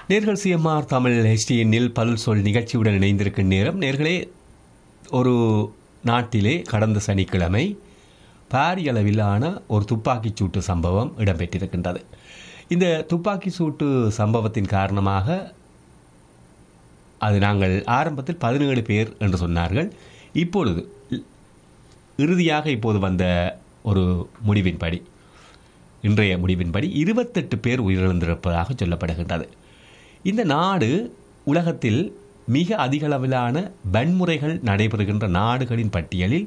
நேர்கள் சிஎம்ஆர் தமிழ் ஹெச்டிஎன்னில் பல் சொல் நிகழ்ச்சியுடன் இணைந்திருக்கும் நேரம் நேர்களே ஒரு நாட்டிலே கடந்த சனிக்கிழமை பாரிய அளவிலான ஒரு துப்பாக்கிச் சூட்டு சம்பவம் இடம்பெற்றிருக்கின்றது இந்த துப்பாக்கி சூட்டு சம்பவத்தின் காரணமாக அது நாங்கள் ஆரம்பத்தில் பதினேழு பேர் என்று சொன்னார்கள் இப்பொழுது இறுதியாக இப்போது வந்த ஒரு முடிவின்படி இன்றைய முடிவின்படி இருபத்தெட்டு பேர் உயிரிழந்திருப்பதாக சொல்லப்படுகின்றது இந்த நாடு உலகத்தில் மிக அதிகளவிலான வன்முறைகள் நடைபெறுகின்ற நாடுகளின் பட்டியலில்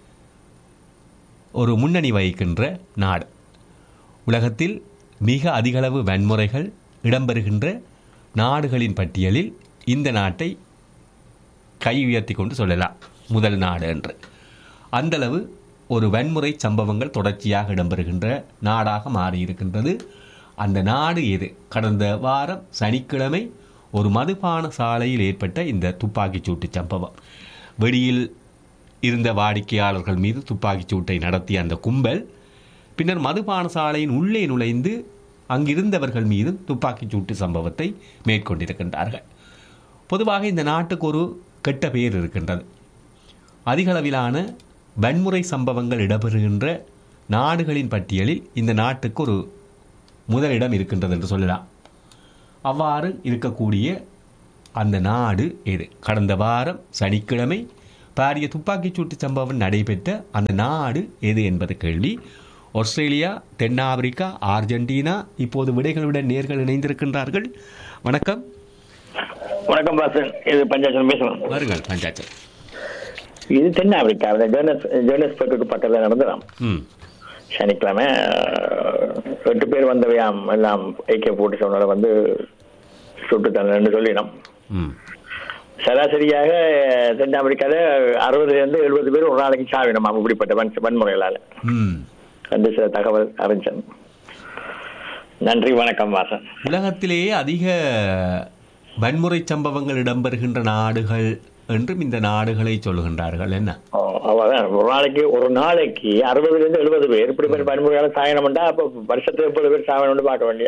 ஒரு முன்னணி வகிக்கின்ற நாடு உலகத்தில் மிக அதிகளவு வன்முறைகள் இடம்பெறுகின்ற நாடுகளின் பட்டியலில் இந்த நாட்டை கை உயர்த்தி கொண்டு சொல்லலாம் முதல் நாடு என்று அந்தளவு ஒரு வன்முறை சம்பவங்கள் தொடர்ச்சியாக இடம்பெறுகின்ற நாடாக மாறியிருக்கின்றது அந்த நாடு எது கடந்த வாரம் சனிக்கிழமை ஒரு மதுபான சாலையில் ஏற்பட்ட இந்த துப்பாக்கிச் சூட்டு சம்பவம் வெளியில் இருந்த வாடிக்கையாளர்கள் மீது துப்பாக்கிச் சூட்டை நடத்திய அந்த கும்பல் பின்னர் மதுபான சாலையின் உள்ளே நுழைந்து அங்கிருந்தவர்கள் மீது துப்பாக்கிச் சூட்டு சம்பவத்தை மேற்கொண்டிருக்கின்றார்கள் பொதுவாக இந்த நாட்டுக்கு ஒரு கெட்ட பெயர் இருக்கின்றது அதிகளவிலான வன்முறை சம்பவங்கள் இடம்பெறுகின்ற நாடுகளின் பட்டியலில் இந்த நாட்டுக்கு ஒரு முதலிடம் இருக்கின்றது என்று சொல்லலாம் அவ்வாறு இருக்கக்கூடிய அந்த நாடு எது கடந்த வாரம் சனிக்கிழமை பாரிய துப்பாக்கிச் சூட்டு சம்பவம் நடைபெற்ற அந்த நாடு எது என்பது கேள்வி ஆஸ்திரேலியா தென்னாப்பிரிக்கா அர்ஜென்டினா இப்போது விடைகளுடன் நேர்கள் இணைந்திருக்கின்றார்கள் வணக்கம் வணக்கம் பாசன் இது பஞ்சாயத்து பேசலாம் வருங்கள் பஞ்சாயத்து இது தென்னாப்பிரிக்கா ஜோனஸ் ஜோனஸ்பர்க்கு பக்கத்தில் நடந்ததாம் ம் சனிக்கிழமை அஹ், எட்டு பேர் வந்தவையாம் எல்லாம் ஐக்கிய போட்டு சொன்னதை வந்து சுட்டு தந்தன்னு சொல்லினோம் ம் சராசரியாக தென்னாப்பிரிக்கால அறுபதுல இருந்து எழுபது பேர் ஒரு நாளைக்கு சாவினோம் அப்படிப்பட்ட வன் வன்முறைகளால ம் அந்த சில தகவல் அறிஞ்சன் நன்றி வணக்கம் வாசன் உலகத்திலேயே அதிக வன்முறை சம்பவங்கள் இடம்பெறுகின்ற நாடுகள் என்றும் இந்த நாடுகளை சொல்லுகின்றார்கள் என்ன ஓ, அவ்வளவுதான் ஒரு நாளைக்கு ஒரு நாளைக்கு அறுபதுல இருந்து எழுபது பேர் இப்படி பேர் வன்முறையால சாயனம்டா அப்ப வருஷத்துல முப்பது பேர் சாயணும்னு பார்க்க வேண்டிய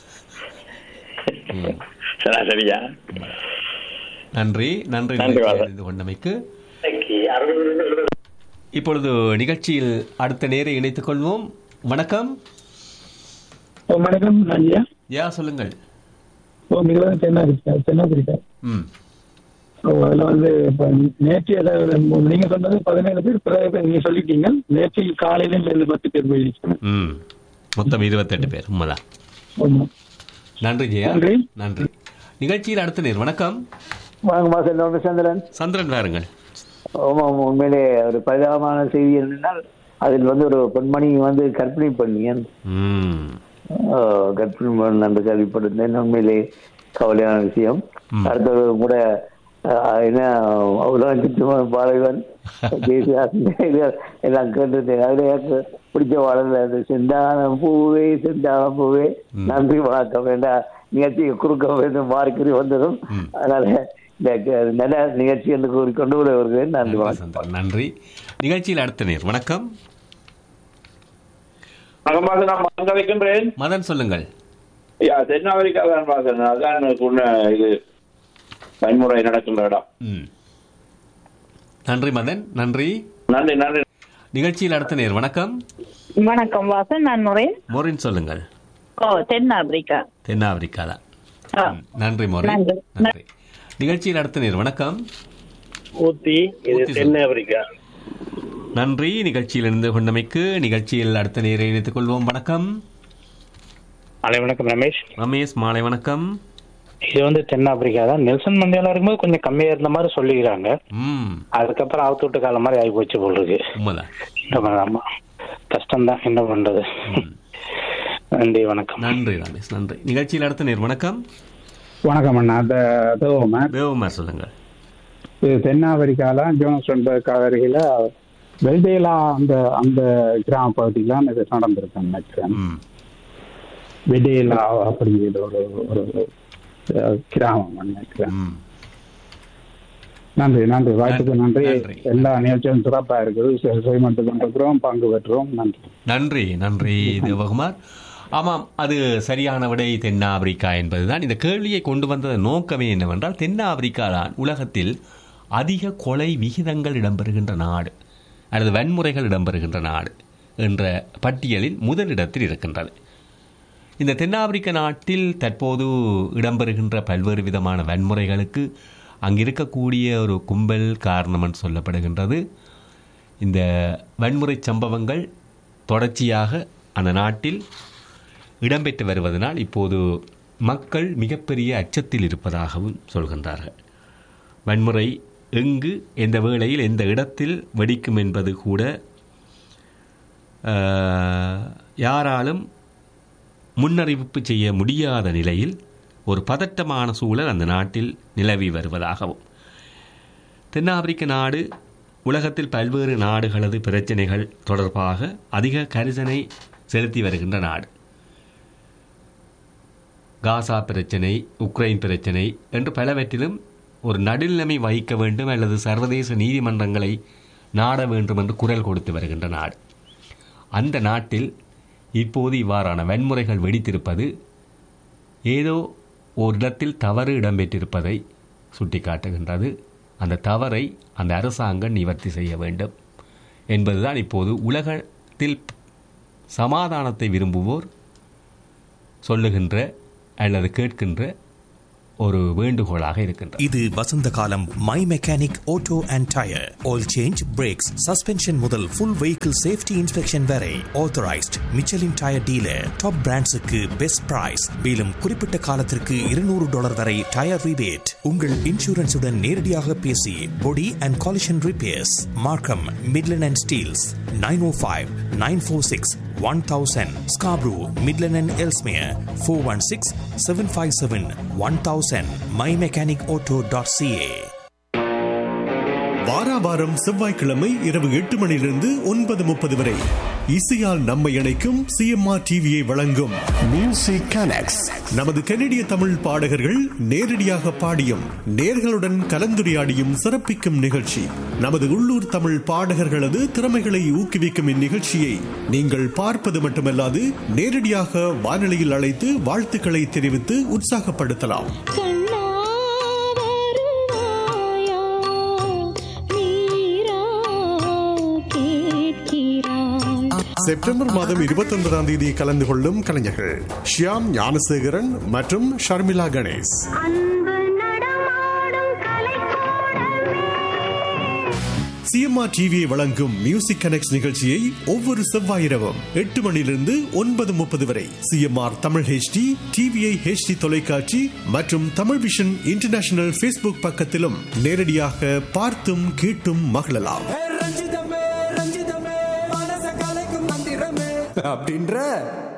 சராசரியா நன்றி நன்றி நன்றி, நிகழ்ச்சியில் வாசன். இணைந்து கொண்டமைக்கு அறுபதுல இருந்து எழுபது இப்பொழுது நிகழ்ச்சியில் அடுத்த நேரை இணைத்துக் கொள்வோம் வணக்கம் ஓ வணக்கம் ஐயா யா சொல்லுங்கள் ஓ மிகவும் தென்னாப்பிரிக்கா தென்னாப்பிரிக்கா ம் ஓ அதில் வந்து இப்போ நேற்று ஏதாவது நீங்க சொன்னது பதினேழு பேர் பிறகு பேர் நீங்க சொல்லிட்டீங்க நேற்று காலையில இருந்து பத்து பேர் போயிருக்கோம் ம் மொத்தம் இருபத்தெட்டு பேர் உண்மைதான் ஆமா நன்றி ஜெயா நன்றி. நன்றி நிகழ்ச்சியில் அடுத்த நேர் வணக்கம் வாங்க மாசம் டாக்டர் சந்திரன் சந்திரன் வாருங்கள் ஆமாம் உண்மையிலே ஒரு பரிதாபமான செய்தி என்னென்னால் அதில் வந்து ஒரு பெண்மணி வந்து கற்பிணி பண்ணியன் ம் கற்பிணி பண்ண அந்த கேள்விப்பட்டிருந்தேன் உண்மையிலே கவலையான விஷயம் ம். அடுத்தது கூட அஹ், என்ன உலகம் சுற்றுமான பாலைவன் தேசிய ஆசிரியர் எல்லாம் கேட்டிருந்தேன் அதில் எனக்கு பிடிச்ச பாடல் அந்த செந்தானம் பூவே செந்தானம் பூவே ம். நன்றி வணக்கம் என்ற நிகழ்ச்சியை குறுக்க வேண்டும் மாறிக்கறி வந்ததும் ம். அதனால இந்த க- நல்ல நிகழ்ச்சி என்று கூறிக்கொண்டு விட வருகிறேன் நன்றி நன்றி வணக்கம் சந்திரன் நன்றி நிகழ்ச்சியில் அடுத்த நேர் வணக்கம் வணக்கம் பாசன் நான் மகன் கதைக்கின்றேன் மதன் சொல்லுங்கள் ஐயா தென்னாப்பிரிக்கா தான் பாசன் அதான் சொன்ன இது வன்முறை நடக்கின்ற இடம் ம் நன்றி மதன் நன்றி நன்றி நன்றி நிகழ்ச்சியில் அடுத்த நேர் வணக்கம் வணக்கம் வாசன் நான் முறைன் மோரின் சொல்லுங்கள் ஓ தென்னாப்பிரிக்கா தென்னாப்பிரிக்கா தான் ஆ. ம், நன்றி மோரின் நன்றி. நன்றி நிகழ்ச்சியில் அடுத்த நேர் வணக்கம் ஊத்தி இது ஊத்தி சொல்லு. தென்னாப்பிரிக்கா நன்றி நிகழ்ச்சியில் இருந்து கொண்டமைக்கு நிகழ்ச்சியில் அடுத்த நேரை இணைத்துக் கொள்வோம் வணக்கம் அலை வணக்கம் ரமேஷ் ரமேஷ் மாலை வணக்கம் இது வந்து தென்னாப்பிரிக்கா தான் நெல்சன் மண்டேலா இருக்கும்போது கொஞ்சம் கம்மியா இருந்த மாதிரி சொல்லிக்கிறாங்க ம் அதுக்கப்புறம் அவுத்து விட்டு காலம் மாதிரி ஆகி போச்சு போல் இருக்கு உண்மைதான் என்ன பண்ணலாமா கஷ்டம்தான் என்ன பண்றது நன்றி வணக்கம் நன்றி ரமேஷ் நன்றி நிகழ்ச்சியில் அடுத்த நேர் வணக்கம் வணக்கம் அண்ணா அந்த தோமர் தேவமார் சொல்லுங்கள் இது தென்னாப்பிரிக்கால ஜோனஸ்டன்பர்க் அருகில வெல்டேலா அந்த அந்த கிராம பகுதியில இது நடந்திருக்கு நினைக்கிறேன் ம் வெடேலா அப்படிங்கிற ஒரு ஒரு அஹ், கிராமம் நினைக்கிறேன் ம் நன்றி நன்றி வாய்ப்புக்கு நன்றி நன்றி. எல்லா நிகழ்ச்சியும் சிறப்பா இருக்குது செய்மட்டு கொண்டிருக்கிறோம் பங்கு பெற்றோம் நன்றி நன்றி நன்றி தேவகுமார் ஆமாம் அது சரியான விடை தென்னாப்பிரிக்கா என்பதுதான் இந்த கேள்வியை கொண்டு வந்ததன் நோக்கமே என்னவென்றால் தென்னாப்பிரிக்கா தான் உலகத்தில் அதிக கொலை விகிதங்கள் இடம்பெறுகின்ற நாடு அல்லது வன்முறைகள் இடம்பெறுகின்ற நாடு என்ற பட்டியலில் முதலிடத்தில் இருக்கின்றது இந்த தென்னாப்பிரிக்க நாட்டில் தற்போது இடம்பெறுகின்ற பல்வேறு விதமான வன்முறைகளுக்கு அங்கு இருக்கக்கூடிய ஒரு கும்பல் காரணம் என்று சொல்லப்படுகின்றது இந்த வன்முறை சம்பவங்கள் தொடர்ச்சியாக அந்த நாட்டில் இடம்பெற்று வருவதனால் இப்போது மக்கள் மிகப்பெரிய அச்சத்தில் இருப்பதாகவும் சொல்கின்றார்கள் வன்முறை எங்கு எந்த வேளையில் எந்த இடத்தில் வெடிக்கும் என்பது கூட ஆஹ், யாராலும் முன்னறிவிப்பு செய்ய முடியாத நிலையில் ஒரு பதட்டமான சூழல் அந்த நாட்டில் நிலவி வருவதாகவும் தென்னாப்பிரிக்க நாடு உலகத்தில் பல்வேறு நாடுகளது பிரச்சனைகள் தொடர்பாக அதிக கரிசனை செலுத்தி வருகின்ற நாடு காசா பிரச்சனை உக்ரைன் பிரச்சனை என்று பலவற்றிலும் ஒரு நடுநிலைமை வகிக்க வேண்டும் அல்லது சர்வதேச நீதிமன்றங்களை நாட வேண்டும் என்று குரல் கொடுத்து வருகின்ற நாடு அந்த நாட்டில் இப்போது இவ்வாறான வன்முறைகள் வெடித்திருப்பது ஏதோ ஒரு இடத்தில் தவறு இடம்பெற்றிருப்பதை சுட்டிக்காட்டுகின்றது அந்த தவறை அந்த அரசாங்கம் நிவர்த்தி செய்ய வேண்டும் என்பதுதான் இப்போது உலகத்தில் சமாதானத்தை விரும்புவோர் சொல்லுகின்ற அல்லது கேட்கின்ற ஒரு வேண்டுகோளாக இருக்கின்றது இது வசந்த காலம் my mechanic auto and tyre oil change brakes suspension முதல் ஃபுல் வெஹிக்கிள் சேஃப்டி இன்ஸ்பெக்ஷன் வரை authorised Michelin tyre dealer top பிராண்ட்ஸுக்கு பெஸ்ட் பிரைஸ் மேலும் குறிப்பிட்ட காலத்திற்கு இருநூறு டாலர் வரை டயர் ரிபேட் உங்கள் இன்சூரன்ஸுடன் நேரடியாக பேசி body and collision repairs Markham Midland and Steeles nine o five nine four six one thousand Scarborough Midland and Ellesmere four one six seven five seven one thousand my mechanic auto dot CA வாரா வாரம் செவ்வாய்க்கிழமை இரவு எட்டு மணியிலிருந்து ஒன்பது முப்பது வரை இசையால் நம்மை இணைக்கும் சிஎம்ஆர் டிவியை வழங்கும் மியூசிக் கனெக்ட்ஸ் நமது கனடிய தமிழ் பாடகர்கள் நேரடியாக பாடியும் நேர்களுடன் கலந்துரையாடியும் சிறப்பிக்கும் நிகழ்ச்சி நமது உள்ளூர் தமிழ் பாடகர்களது திறமைகளை ஊக்குவிக்கும் இந்நிகழ்ச்சியை நீங்கள் பார்ப்பது மட்டுமல்லாது நேரடியாக வானொலியில் அழைத்து வாழ்த்துக்களை தெரிவித்து உற்சாகப்படுத்தலாம் செப்டம்பர் மாதம் இருபத்தி ஒன்பதாம் தேதி கலந்து கொள்ளும் கலைஞர்கள் ஷியாம் ஞானசேகரன் மற்றும் ஷர்மிளா கணேஷ் சிஎம்ஆர் டிவியை வழங்கும் மியூசிக் கனெக்ட் நிகழ்ச்சியை ஒவ்வொரு செவ்வாய் இரவும் எட்டு மணியிலிருந்து ஒன்பது முப்பது வரை CMR Tamil HD TVI HD தொலைக்காட்சி மற்றும் தமிழ் விஷன் இன்டர்நேஷனல் ஃபேஸ்புக் பக்கத்திலும் நேரடியாக பார்த்தும் கேட்டும் மகிழலாம் அப்படின்ற